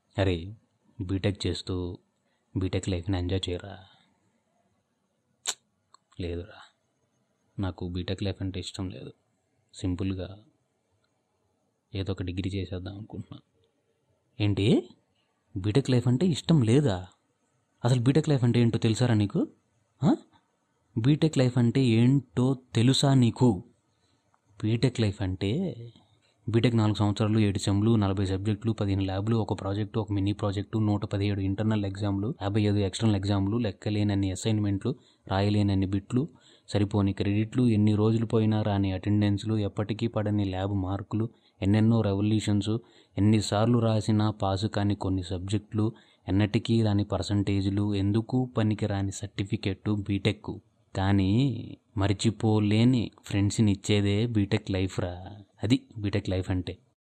అరే బీటెక్ చేస్తూ బీటెక్ లైఫ్ని ఎంజాయ్ చేయరా లేదురా నాకు బీటెక్ లైఫ్ అంటే ఇష్టం లేదు సింపుల్గా ఏదో ఒక డిగ్రీ చేసేద్దాం అనుకుంటున్నా ఏంటి బీటెక్ లైఫ్ అంటే ఇష్టం లేదా అసలు బీటెక్ లైఫ్ అంటే ఏంటో తెలుసారా నీకు ఆ? బీటెక్ లైఫ్ అంటే ఏంటో తెలుసా నీకు బీటెక్ లైఫ్ అంటే బీటెక్ నాలుగు సంవత్సరాలు ఏడు సెమ్లు నలభై సబ్జెక్టులు పదిహేను ల్యాబ్లు ఒక ప్రాజెక్టు ఒక మినీ ప్రాజెక్టు నూట పదిహేడు ఇంటర్నల్ ఎగ్జామ్లు యాభై ఐదు ఎక్స్టర్నల్ ఎగ్జామ్లు లెక్కలేనన్ని అసైన్మెంట్లు రాయలేనన్ని బిట్లు సరిపోని క్రెడిట్లు ఎన్ని రోజులు పోయినా రాని అటెండెన్స్లు ఎప్పటికీ పడని ల్యాబ్ మార్కులు ఎన్నెన్నో రెవల్యూషన్స్ ఎన్నిసార్లు రాసినా పాసు కాని కొన్ని సబ్జెక్టులు ఎన్నటికీ రాని పర్సంటేజ్లు ఎందుకు పనికి రాని సర్టిఫికెట్టు బీటెక్ కానీ మర్చిపోలేని ఫ్రెండ్స్ని ఇచ్చేదే బీటెక్ లైఫ్ రా అది బీటెక్ లైఫ్ అంటే